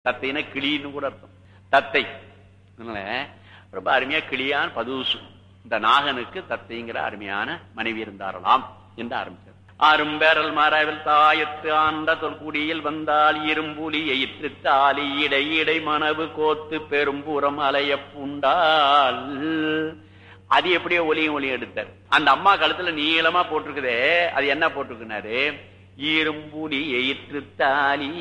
தத்தைனா கிளின்னு கூட அர்த்தம் தத்தை அதனால ரொம்ப அருமையா கிளியான் பதுசு இந்த நாகனுக்கு தத்தைங்கிற அருமையான மனைவி இருந்தாரலாம் என்று ஆரம்பிச்சார் அரும்பேரல் மரவில் தாயத்து ஆண்ட தொல்குடியில் வந்தால் இரும்புலி எயிற்று தாலி இடை இடை மனவு கோத்து பெரும்புறம் அலைய புண்டால் அது எப்படியோ ஒலியும் ஒலியும் எடுத்தார் அந்த அம்மா கழுத்துல நீளமா போட்டிருக்குதே அது என்ன போட்டிருக்குனாரு இரும்புலி எயிற்று தாலி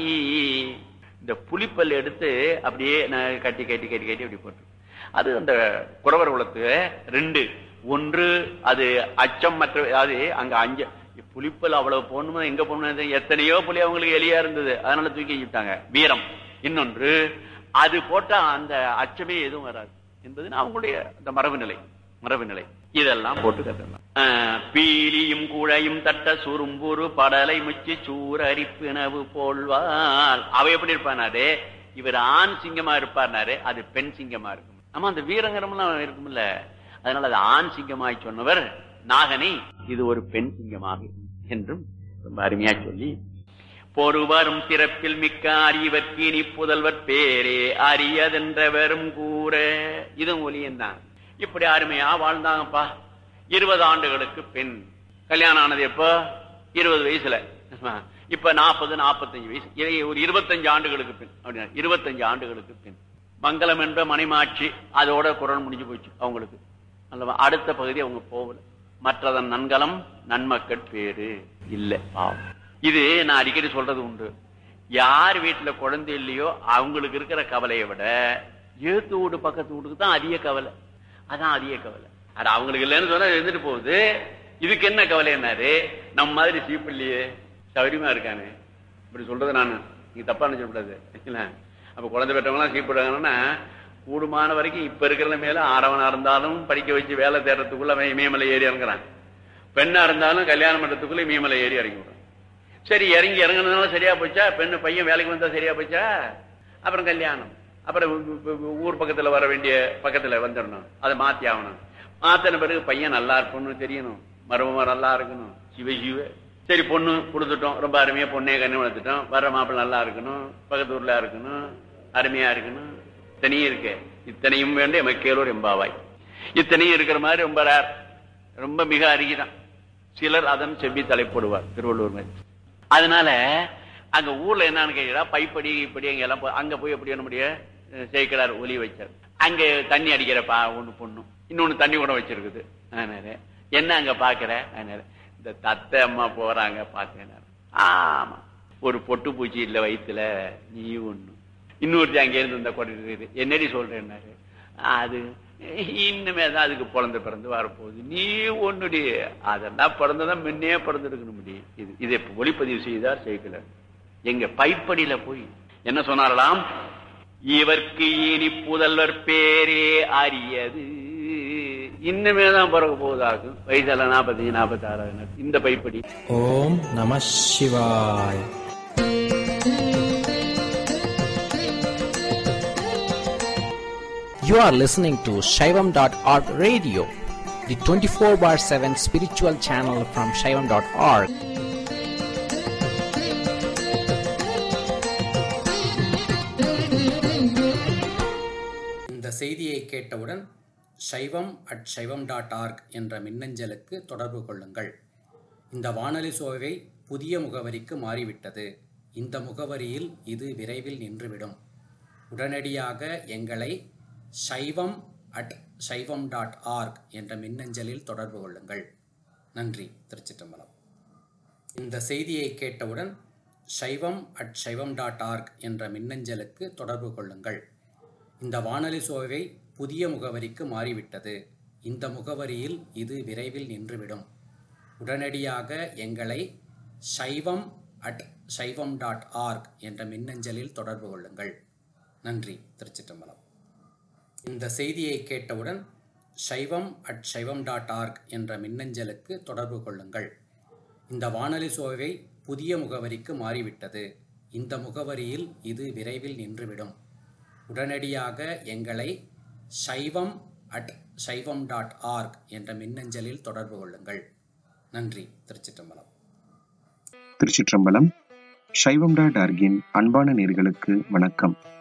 இந்த புலிப்பல் எடுத்து அப்படியே நான் கட்டி கட்டி கட்டி கட்டி அப்படி போட்டு அது அந்த குறவர் குலத்து ரெண்டு ஒன்று அது அச்சம் மற்ற அது அங்க அஞ்ச புலிப்பல் அவ்வளவு போடணுமா எங்க போகணும் எத்தனையோ புலி அவங்களுக்கு எலியா இருந்தது அதனால தூக்கி வச்சுட்டாங்க வீரம் இன்னொன்று அது போட்டா அந்த அச்சமே எதுவும் வராது என்பது அவங்களுடைய அந்த மரபு நிலை மரபு நிலை இதெல்லாம் போட்டு கட்டலாம் பீலியும் குழையும் தட்ட சுரும்புரு படலை முச்சி சூரரிப்பினவு போல்வாள் அவ எப்படி இருப்பானாரு இவர் ஆண் சிங்கமா இருப்பார்னாரு அது பெண் சிங்கமா இருக்கும் ஆமா அந்த வீரங்கரம்லாம் இருக்கும்ல அதனால அது ஆண் சிங்கமாய் சொன்னவர் நாகனை இது ஒரு பெண் சிங்கமாக என்றும் ரொம்ப அருமையா சொல்லி பொறுவரும் சிறப்பில் மிக்க அறிவர்க்கு இனி புதல்வர் பேரே அரியதென்றவரும் கூற இதுவும் ஒலியந்தான் இப்படி அருமையா வாழ்ந்தாங்கப்பா இருபது ஆண்டுகளுக்கு பெண் கல்யாணம் ஆனது எப்போ இருபது வயசுல இப்ப நாற்பது நாற்பத்தஞ்சு வயசு ஒரு இருபத்தஞ்சு ஆண்டுகளுக்கு பின் அப்படின்னா இருபத்தஞ்சு ஆண்டுகளுக்கு பின் மங்களம் என்ற மணிமாட்சி அதோட குரல் முடிஞ்சு போச்சு அவங்களுக்கு அல்லவா அடுத்த பகுதி அவங்க போகல மற்றதன் நன்கலம் நன்மக்கள் பேரு இல்ல பாவம் இது நான் அடிக்கடி சொல்றது உண்டு யார் வீட்டுல குழந்தை இல்லையோ அவங்களுக்கு இருக்கிற கவலையை விட ஏத்து வீடு பக்கத்து வீட்டுக்கு தான் அதிக கவலை அதான் அதிக கவலை அது அவங்களுக்கு இல்லைன்னு சொன்னா இருந்துட்டு போகுது இதுக்கு என்ன கவலை என்னாரு நம்ம மாதிரி சீப்பிள்ளையே சௌரியமா இருக்கானு இப்படி சொல்றது நான் நீங்க தப்பா நினைச்சக்கூடாது அப்ப குழந்தை பெற்றவங்களாம் சீப்பிடுறாங்கன்னா கூடுமான வரைக்கும் இப்ப இருக்கிற மேல ஆறவனா இருந்தாலும் படிக்க வச்சு வேலை தேடுறதுக்குள்ள அவன் இமயமலை ஏறி இறங்குறான் பெண்ணா இருந்தாலும் கல்யாணம் பண்றதுக்குள்ள இமயமலை ஏறி இறங்கி விடுறான் சரி இறங்கி இறங்குனதுனால சரியா போச்சா பெண்ணு பையன் வேலைக்கு வந்தா சரியா போச்சா அப்புறம் கல்யாணம் அப்புறம் ஊர் பக்கத்துல வர வேண்டிய பக்கத்துல வந்துடணும் அதை மாத்தி ஆகணும் மாத்தின பிறகு பையன் நல்லா இருக்கணும்னு தெரியணும் மருமமா நல்லா இருக்கணும் சிவ சிவ சரி பொண்ணு கொடுத்துட்டோம் ரொம்ப அருமையா பொண்ணே கண்ணு வளர்த்துட்டோம் வர்ற மாப்பிள்ள நல்லா இருக்கணும் பக்கத்து ஊர்ல இருக்கணும் அருமையா இருக்கணும் இத்தனையும் இருக்கு இத்தனையும் வேண்டும் எமக்கேலூர் எம்பாவாய் இத்தனையும் இருக்கிற மாதிரி ரொம்ப ரேர் ரொம்ப மிக அருகிதான் சிலர் அதன் செவ்வி தலைப்படுவார் திருவள்ளூர் மாதிரி அதனால அங்க ஊர்ல என்னன்னு கேட்டா பைப்படி இப்படி அங்க எல்லாம் அங்க போய் எப்படி நம்முடைய சேர்க்கிறார் ஒலி வச்சார் அங்க தண்ணி அடிக்கிறப்பா ஒண்ணு பொண்ணு இன்னொன்னு தண்ணி கூட வச்சிருக்குது அதனால என்ன அங்க பாக்குற அதனால இந்த தத்தை அம்மா போறாங்க பார்த்தேன் ஆமா ஒரு பொட்டு பூச்சி இல்ல வயிற்றுல நீ ஒண்ணு இன்னொருத்தி அங்க இருந்து இந்த கொண்டு என்னடி சொல்றேன்னாரு அது இன்னுமே தான் அதுக்கு பிறந்த பிறந்து வரப்போகுது நீ ஒண்ணுடி அதெல்லாம் பிறந்ததான் முன்னே பிறந்திருக்கணும் முடி இது இதை ஒளிப்பதிவு செய்தார் செய்யல எங்க பைப்படியில போய் என்ன சொன்னாரலாம் இவர்க்கு இனி புதல்வர் பேரே அறியது இன்னுமே தான் பிறகு போவதாகும் வயசுல நாற்பத்தஞ்சு நாற்பத்தி ஆறாவது இந்த பைப்படி ஓம் நம சிவாய் You are listening to Shaivam.org radio, the 24 bar 7 spiritual channel from Shaivam.org. இந்த செய்தியை கேட்டவுடன் சைவம் அட் சைவம் டாட் ஆர்க் என்ற மின்னஞ்சலுக்கு தொடர்பு கொள்ளுங்கள் இந்த வானொலி சோவை புதிய முகவரிக்கு மாறிவிட்டது இந்த முகவரியில் இது விரைவில் நின்றுவிடும் உடனடியாக எங்களை சைவம் அட் சைவம் டாட் ஆர்க் என்ற மின்னஞ்சலில் தொடர்பு கொள்ளுங்கள் நன்றி திருச்சிற்றம்பலம் இந்த செய்தியை கேட்டவுடன் சைவம் அட் சைவம் டாட் ஆர்க் என்ற மின்னஞ்சலுக்கு தொடர்பு கொள்ளுங்கள் இந்த வானொலி சோவை புதிய முகவரிக்கு மாறிவிட்டது இந்த முகவரியில் இது விரைவில் நின்றுவிடும் உடனடியாக எங்களை சைவம் அட் சைவம் டாட் ஆர்க் என்ற மின்னஞ்சலில் தொடர்பு கொள்ளுங்கள் நன்றி திருச்சிற்றம்பலம் இந்த செய்தியை கேட்டவுடன் சைவம் அட் சைவம் டாட் ஆர்க் என்ற மின்னஞ்சலுக்கு தொடர்பு கொள்ளுங்கள் இந்த வானொலி சோவை புதிய முகவரிக்கு மாறிவிட்டது இந்த முகவரியில் இது விரைவில் நின்றுவிடும் உடனடியாக எங்களை சைவம் அட் சைவம் டாட் ஆர்க் என்ற மின்னஞ்சலில் தொடர்பு கொள்ளுங்கள் நன்றி திருச்சிற்றம்பலம் திருச்சிற்றம்பலம் சைவம் டாட் ஆர்கின் அன்பான நேர்களுக்கு வணக்கம்